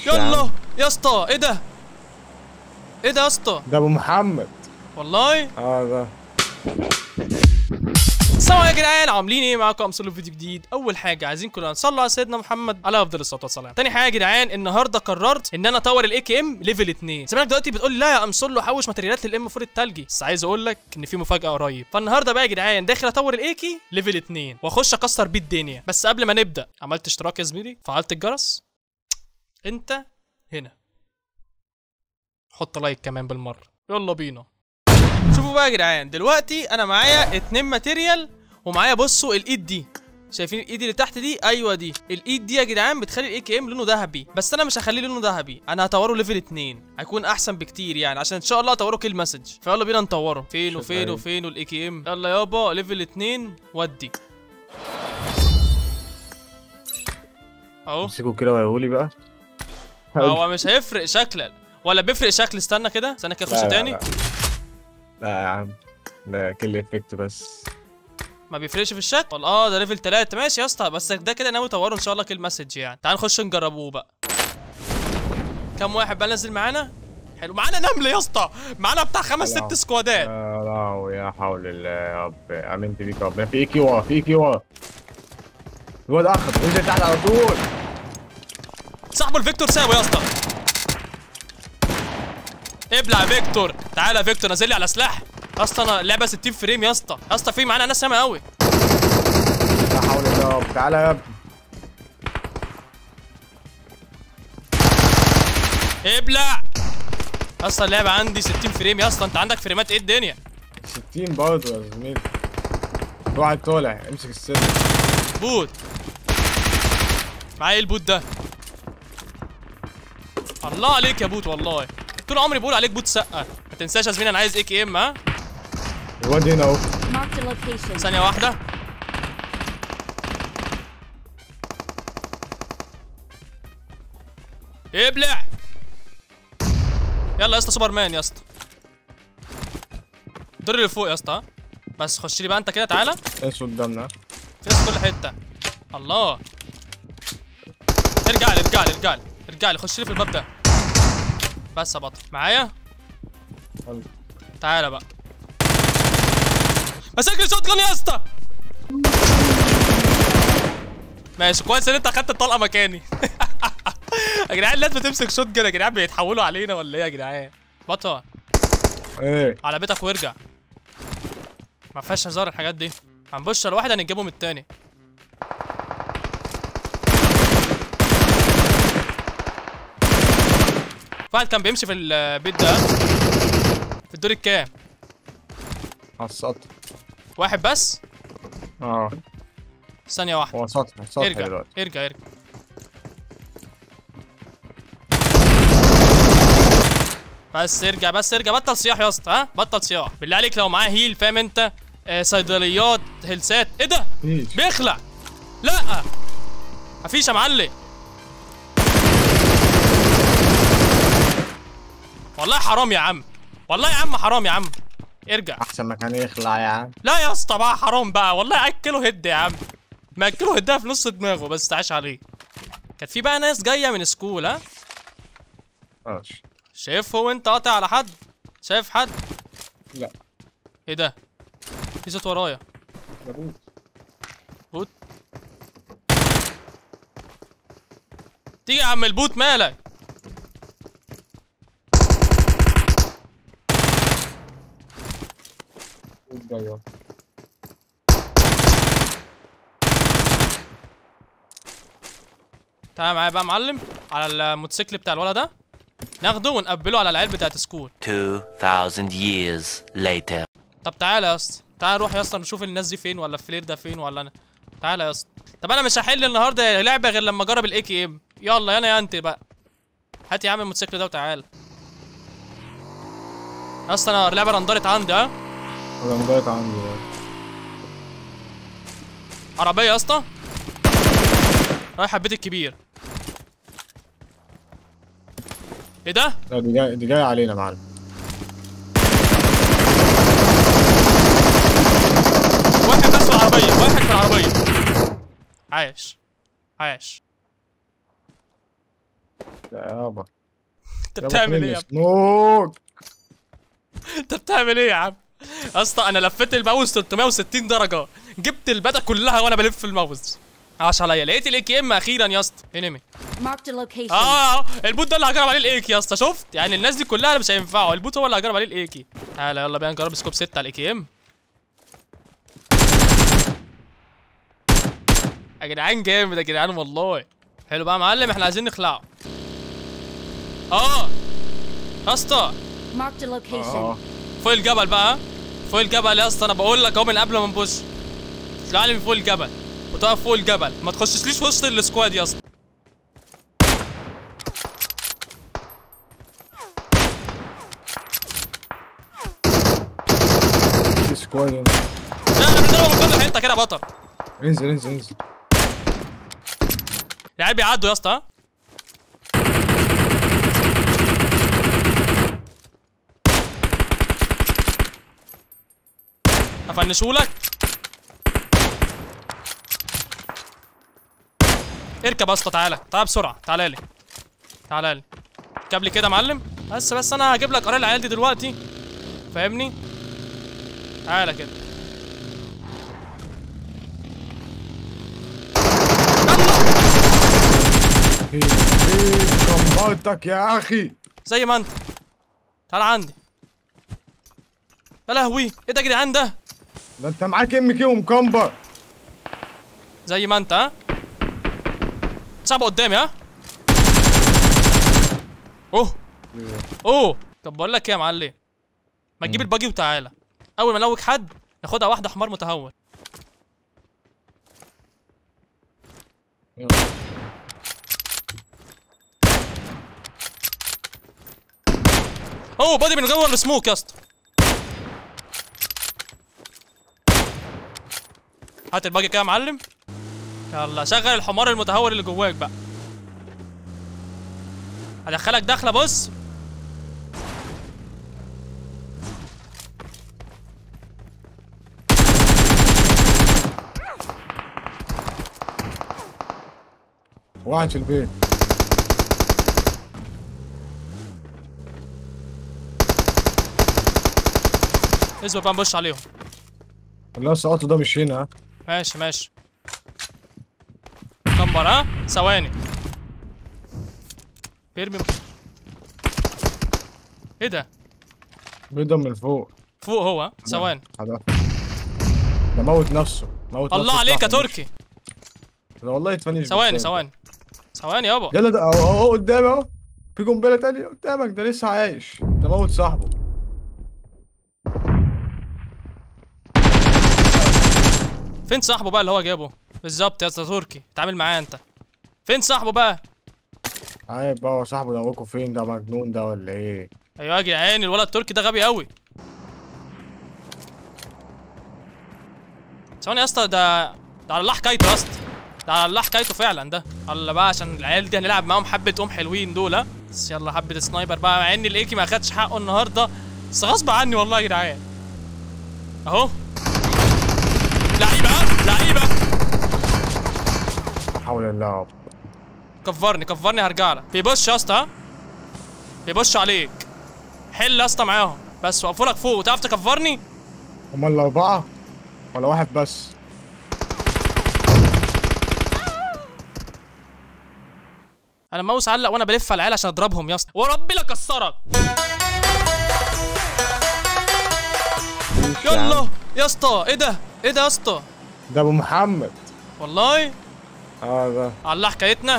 يلا يا اسطى ايه ده ايه ده يا اسطى ده ابو محمد والله اه ده السلام عليكم يا جدعان عاملين ايه معاكم امثله فيديو جديد اول حاجه عايزين كلنا نصلي على سيدنا محمد عليه افضل الصلاه والسلام تاني حاجه يا جدعان النهارده قررت ان انا اطور الاي كي ام ليفل 2 سمعك دلوقتي بتقول لي لا يا امثله حوش ماتريالات للام فور التلجي بس عايز اقول لك ان في مفاجاه قريب فالنهارده بقى يا جدعان داخل اطور الاي كي ليفل 2 واخش اكسر بيه الدنيا بس قبل ما نبدا عملت اشتراك يا زميلي فعلت الجرس انت هنا حط لايك كمان بالمره يلا بينا شوفوا بقى يا جدعان دلوقتي انا معايا اتنين ماتيريال ومعايا بصوا الايد دي شايفين الايد اللي تحت دي ايوه دي الايد دي يا جدعان بتخلي الاي كي ام لونه ذهبي بس انا مش هخليه لونه ذهبي انا هطوره ليفل 2 هيكون احسن بكتير يعني عشان ان شاء الله اطوره كيل مسج فيلا بينا نطوره فين شوف وفين أيوة. وفين والاي كي ام يلا يابا ليفل 2 ودي اهو امسكوا كده ويقولي بقى هو مش هيفرق شكلا ولا بيفرق شكل استنى كده استنى كده لا، اخش لا، تاني لا. لا يا عم ده كل افكت بس ما بيفرقش في الشكل والله اه ده ليفل 3 ماشي يا اسطى بس ده كده ناوي اطوره ان شاء الله كل مسج يعني تعال نخش نجربوه بقى كم واحد بقى نزل معانا حلو معانا نمل يا اسطى معانا بتاع خمس الله. ست سكوادات يا لهوي يا حول الله يا رب امنت بيك يا رب في اي كيو ورا في اي كيو ورا الواد اخر انزل تحت على طول صاحبه الفيكتور ساوي يا اسطى ابلع يا فيكتور تعالى يا فيكتور نزل لي على سلاح يا اسطى انا اللعبه 60 فريم يا اسطى يا اسطى في معانا ناس ياما قوي لا حول الله يا رب تعالى يا ابني ابلع يا اسطى اللعبه عندي 60 فريم يا اسطى انت عندك فريمات ايه الدنيا 60 برضه يا زميلي واحد طالع امسك السن بوت معايا ايه البوت ده الله عليك يا بوت والله طول عمري بقول عليك بوت سقه ما تنساش يا زميلي انا عايز اي كي ام ها الواد هنا اهو Marked a location. ثانيه واحده ابلع يلا يا اسطى سوبر مان يا اسطى الدور اللي فوق يا اسطى ها؟ بس خش لي بقى انت كده تعالى ايش قدامنا في ناس في كل حته الله ارجع لي ارجع لي ارجع لي ارجع لي خش لي في الباب ده بس يا بطل معايا يلا. تعالى بقى مسك لي شوت جان يا اسطى ماشي كويس ان انت اخدت الطلقه مكاني يا جدعان الناس بتمسك شوت جان يا جدعان بيتحولوا علينا ولا ايه يا جدعان بطل ايه على بيتك وارجع ما فيهاش هزار الحاجات دي هنبش الواحد هنجيبه من التاني واحد كان بيمشي في البيت ده في الدور الكام على السطح واحد بس اه ثانية واحدة هو سطح سطح ارجع دلوقتي ارجع ارجع بس ارجع بس ارجع بطل صياح يا اسطى ها بطل صياح بالله عليك لو معاه هيل فاهم انت آه صيدليات هلسات ايه ده مفيش بيخلع لا مفيش يا معلم والله حرام يا عم والله يا عم حرام يا عم ارجع احسن مكان يخلع يا عم لا يا اسطى بقى حرام بقى والله اكله هد يا عم ما اكله هدها في نص دماغه بس تعيش عليه كانت في بقى ناس جايه من سكول ها ماشي شايف هو انت قاطع على حد شايف حد لا ايه ده في صوت ورايا ده بوت. بوت تيجي يا عم البوت مالك بوت جاي اهو. تعالى معايا بقى يا معلم على الموتوسيكل بتاع الولد ده ناخده ونقبله على العيال بتاعت سكول 2,000 years later. طب تعالى يا اسطى تعالى نروح يا اسطى نشوف الناس دي فين ولا الفلير ده فين ولا انا تعالى يا اسطى طب انا مش هحل النهارده لعبه غير لما اجرب الاي كي ام يلا يا انا يا انت بقى هات يا عم الموتوسيكل ده وتعالى يا اسطى انا اللعبه رندرت عندي ها انا مضايق عندي دلوقتي. عربيه يا اسطى رايح البيت الكبير ايه ده لا دي جاي دي جاي علينا يا معلم واحد بس في العربيه واحد في العربيه عايش عايش لا يابا انت يابا بتعمل فين ايه يا ابني؟ سموك انت بتعمل ايه يا عم يا اسطى انا لفيت الماوس 360 درجه جبت البدا كلها وانا بلف الماوس عاش عليا لقيت الاي كي ام اخيرا يا اسطى انمي Marked a location. اه البوت ده اللي هجرب عليه الايكي يا اسطى شفت يعني الناس دي كلها مش هينفعوا البوت هو اللي هجرب عليه الايكي تعالى يلا بينا نجرب سكوب 6 على الاي كي ام يا جدعان جامد يا جدعان والله حلو بقى يا معلم احنا عايزين نخلعه اه يا اسطى Marked a location. اه فوق الجبل بقى فوق الجبل يا اسطى انا بقول لك اهو من قبل ما نبوش تطلع لي من فوق الجبل وتقف فوق الجبل ما تخششليش في وسط السكواد يا اسطى في سكواد هنا. لا انا بنضربه من كل حته كده يا بطل انزل انزل انزل العيال بيعدوا يا اسطى ها؟ افنشهولك اركب يا اسطى تعالى تعالى بسرعه تعالى لي تعالى لي اركب لي كده يا معلم بس بس انا هجيب لك قرار العيال دي دلوقتي فاهمني تعالى كده ايه ايه كمبرتك يا اخي زي ما انت تعال عندي يا لهوي ايه ده يا جدعان ده ده انت معاك ام كي ومكمبر زي ما انت ها صعب قدامي ها اوه اوه طب بقول لك ايه يا معلم ما تجيب الباجي وتعالى اول ما نلوك حد ناخدها واحده حمار متهور يلا. اوه بادي من جوه السموك يا اسطى هات الباجي كده يا معلم يلا شغل الحمار المتهور اللي جواك بقى هدخلك دخله بص واحد في البيت اصبر بقى نبش عليهم اللي سقطه ده مش هنا ها ماشي ماشي كمبر ها ثواني بيرمي ايه ده بيضرب من فوق فوق هو ها؟ ثواني هذا ده موت نفسه موت الله نفسه عليك يا بتاع تركي ده والله يتفنش ثواني بالسيف. ثواني ثواني يابا يلا ده اهو اهو قدامي اهو في قنبله تانية قدامك ده لسه عايش ده موت صاحبه فين صاحبه بقى اللي هو جابه بالظبط يا اسطى تركي اتعامل معاه انت فين صاحبه بقى عيب بقى هو صاحبه ده موقفه فين ده مجنون ده ولا ايه ايوه يا جدعان الولد التركي ده غبي قوي ثواني يا اسطى ده ده على الله حكايته يا اسطى ده على الله حكايته فعلا ده الله بقى عشان العيال دي هنلعب معاهم حبه ام حلوين دول ها بس يلا حبه سنايبر بقى مع ان الايكي ما خدش حقه النهارده بس غصب عني والله يا جدعان اهو لعيبه ها لعيبه لا حول الله يا رب كفرني كفرني هرجع لك بيبص يا اسطى ها؟ بيبص عليك حل يا اسطى معاهم بس وقفوا لك فوق وتعرف تكفرني هما الاربعه ولا واحد بس انا ماوس علق وانا بلف على العيال عشان اضربهم يا اسطى وربي لكسرك يلا يا اسطى ايه ده ايه ده يا اسطى ده ابو محمد والله اه ده على الله حكايتنا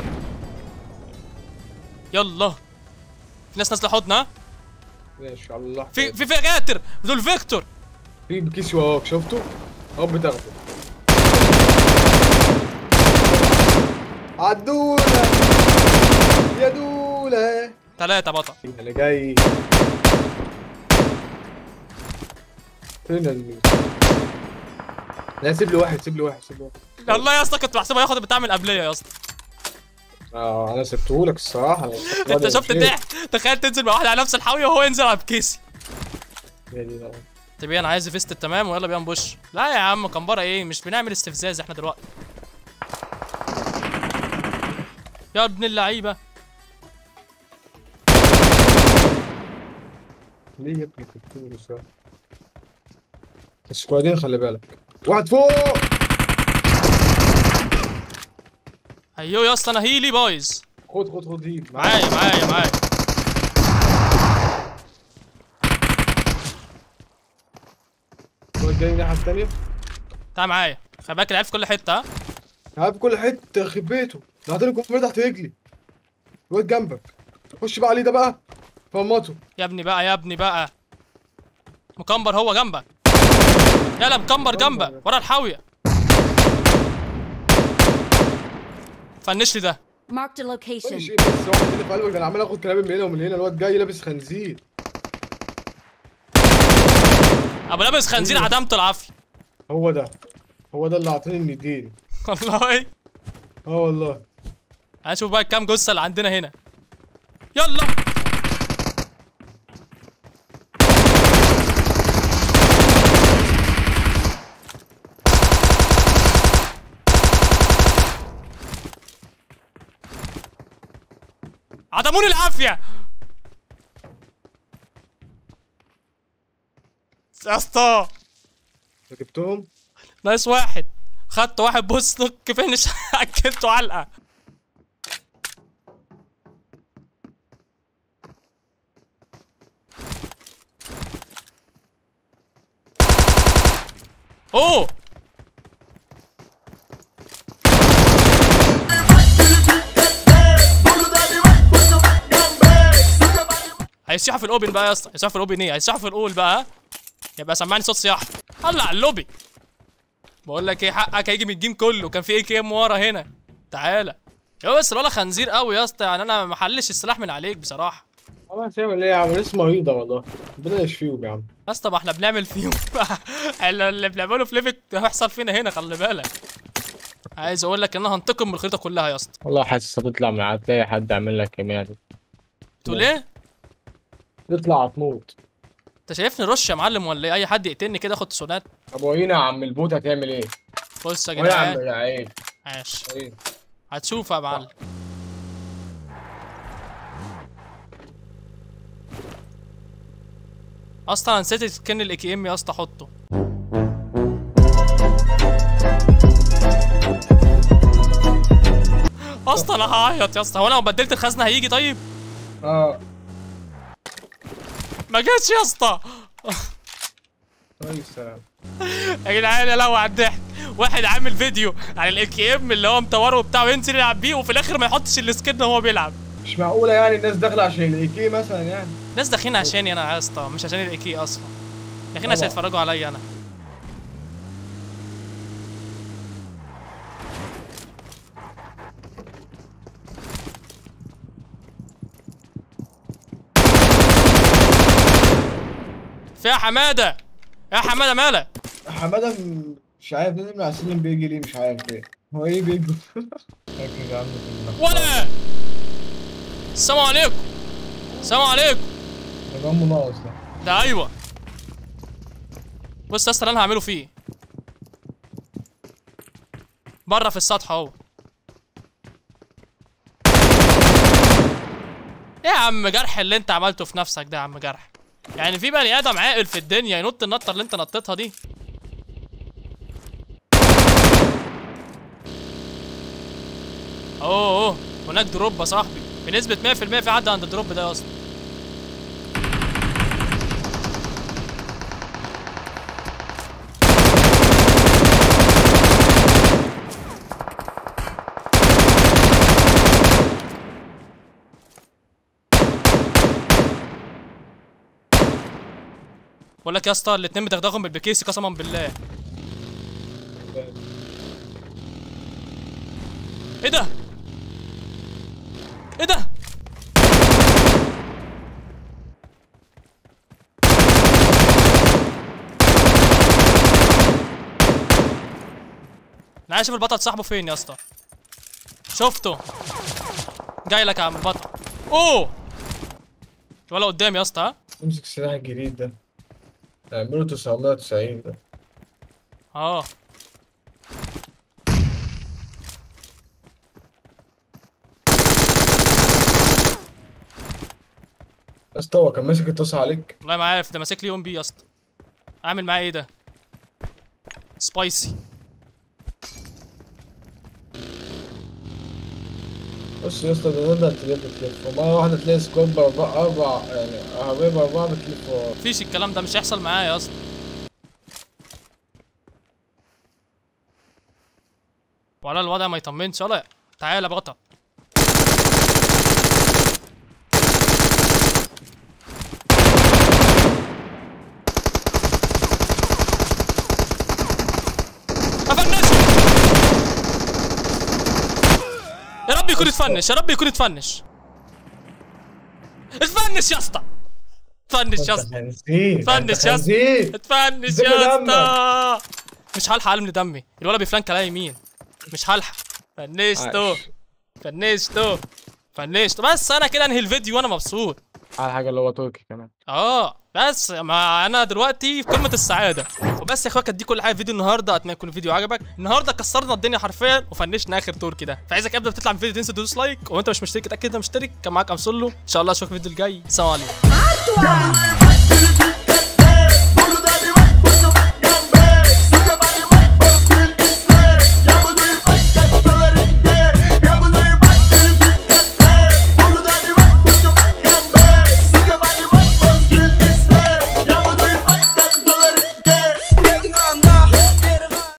يلا في ناس نازله حضنا ان شاء الله في في فيجاتر دول فيكتور في كيس وراك شفته هو بتاخده عدولة يا دولة ثلاثة بطل انا جاي فين الميت لا سيب لي واحد سيب لي واحد سيب لي واحد والله يا اسطى كنت بحسبه ياخد بتاع من القبليه يا اسطى اه انا سبتهولك الصراحة أنا انت شفت مشيت. الضحك تخيل تنزل مع واحد على نفس الحاويه وهو ينزل على بكيسي يا دي نعم. طب ايه انا عايز فيست التمام ويلا بينا نبش لا يا عم كمبره ايه مش بنعمل استفزاز احنا دلوقتي يا ابن اللعيبه ليه يا ابني تكتور سوا السكوادين خلي بالك واحد فوق ايوه يا اسطى انا هيلي بايظ خد خد خد هيل معايا معايا معايا الواد جاي من الناحية التانية تعال معايا خلي بالك العيال في كل حته ها تعال في كل حتة يخرب بيته ده هتلاقي الكمبيوتر تحت رجلي الواد جنبك خش بقى عليه ده بقى فرمطه يا ابني بقى يا ابني بقى مكمبر هو جنبك يلا مكمبر جنبك ورا الحاويه فنش لي ده Marked a مش location. ايه بس واحد اللي في قلبك ده انا عمال اخد كلام من هنا ومن هنا الواد جاي لابس خنزير ابو لابس خنزير عدمته العافيه هو ده هو ده اللي عاطيني الندين والله اه والله هنشوف بقى كام جثه اللي عندنا هنا يلا عدموني العافيه يا اسطى جبتهم نايس واحد خدت واحد بص نوك فينش اكلته علقه اوه هيسيحوا في الاوبن بقى يا اسطى هيسيحوا في الاوبن ايه هيسيحوا في الاول بقى يبقى سمعني صوت سياحه طلع اللوبي بقول لك ايه حقك هيجي من الجيم كله كان في اي كي ام ورا هنا تعالى يا بس الولا خنزير قوي يا اسطى يعني انا ما حلش السلاح من عليك بصراحه خلاص يعمل ايه يا عم ناس مريضة والله ربنا يشفيهم يا عم يا اسطى ما احنا بنعمل فيهم اللي بنعمله في ليفك هيحصل فينا هنا خلي بالك عايز اقول لك ان انا هنتقم من الخريطه كلها يا اسطى والله حاسس هتطلع من هتلاقي حد عامل لك كمية تقول ايه تطلع هتموت انت شايفني رش يا معلم ولا ايه اي حد يقتلني كده اخد سونات طب وهنا يا عم البوت هتعمل ايه؟ بص يا وهنا يا عم جدعان العين عاش ايه؟ هتشوف يا معلم اصلا أنا نسيت سكن الاي كي ام يا اسطى احطه اصلا انا هعيط يا اسطى هو انا لو بدلت الخزنه هيجي طيب اه ما جاتش يا اسطى طيب السلام يا جدعان يا لو على الضحك واحد عامل فيديو عن الاي كي ام اللي هو مطوره بتاعه ينزل يلعب بيه وفي الاخر ما يحطش السكن وهو بيلعب مش معقولة يعني الناس داخلة عشان الاي كي مثلا يعني الناس داخلين عشاني انا يا اسطى مش عشان الاي كي اصلا داخلين عشان طبعا. يتفرجوا عليا انا فيها حماده يا حماده مالك حمادة م- مش عارف نازل من على السلم بيجي ليه مش عارف ايه هو ايه بيجي لكن يا عم في ولا السلام عليكم السلام عليكم ده جنبه ناقص ده ده ايوه بص يا اسطى اللي انا هعمله فيه بره في السطح اهو ايه يا عم جرح اللي انت عملته في نفسك ده يا عم جرح يعني في بني ادم عاقل في الدنيا ينط النطه اللي انت نطيتها دي اوه اوه هناك دروب يا صاحبي بنسبة 100% في حد عند الدروب ده يا اسطى بقول لك يا اسطى الاتنين بدغدغهم بالبكيسي قسما بالله ايه ده؟ ايه ده؟ انا عايز اشوف البطل صاحبه فين يا اسطى شفته جاي لك يا عم البطل اوه ولا قدامي يا اسطى ها امسك السلاح الجديد ده اعمله 990 ده اه اسطى هو كان ماسك الطاسه عليك والله ما عارف ده ماسك لي ام بي يا اسطى اعمل معاه ايه ده سبايسي بص يا اسطى ده نقدر تلف تلف ومره واحده تلاقي سكواد باربعه اربع يعني عربيه باربعه بتلف ورا مفيش الكلام ده مش هيحصل معايا يا اسطى ولا الوضع ما يطمنش ولا تعالى بطل افنشه يا رب يكون اتفنش يا رب يكون اتفنش اتفنش يا اسطى اتفنش يا اسطى خنزير فنش يا اسطى خنزير اتفنش دم يا دمك. اسطى مش هلحق الم دمي الولد بيفلانك عليا يمين مش هلحق فنشته عاش. فنشته فنشته بس انا كده انهي الفيديو وانا مبسوط على حاجه اللي هو تركي كمان اه بس ما انا دلوقتي في قمه السعاده وبس يا اخويا كانت دي كل حاجه في فيديو النهارده اتمنى يكون الفيديو عجبك النهارده كسرنا الدنيا حرفيا وفنشنا اخر تركي ده فعايزك قبل ما تطلع من الفيديو تنسى تدوس لايك وانت مش مشترك اتاكد انت مشترك كان معاك امسلو ان شاء الله اشوفك في الفيديو الجاي سلام عليكم